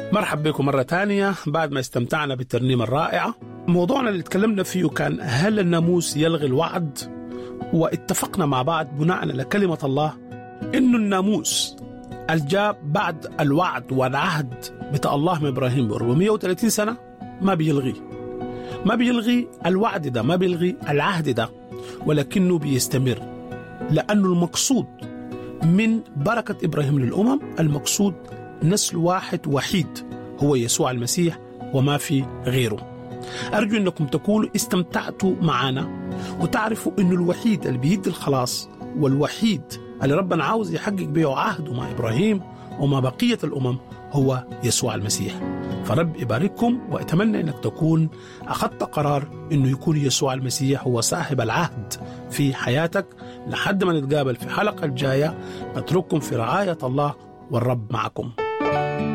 مرحب بكم مرة تانية بعد ما استمتعنا بالترنيمة الرائعة موضوعنا اللي اتكلمنا فيه كان هل الناموس يلغي الوعد واتفقنا مع بعض بناء على كلمة الله إنه الناموس الجاء بعد الوعد والعهد بتاع الله من إبراهيم ب 430 سنة ما بيلغي ما بيلغي الوعد ده ما بيلغي العهد ده ولكنه بيستمر لأنه المقصود من بركة إبراهيم للأمم المقصود نسل واحد وحيد هو يسوع المسيح وما في غيره أرجو أنكم تكونوا استمتعتوا معنا وتعرفوا أنه الوحيد اللي بيدي الخلاص والوحيد اللي ربنا عاوز يحقق به عهده مع إبراهيم ومع بقية الأمم هو يسوع المسيح فرب يبارككم وأتمنى أنك تكون أخذت قرار أنه يكون يسوع المسيح هو صاحب العهد في حياتك لحد ما نتقابل في حلقة الجاية نترككم في رعاية الله والرب معكم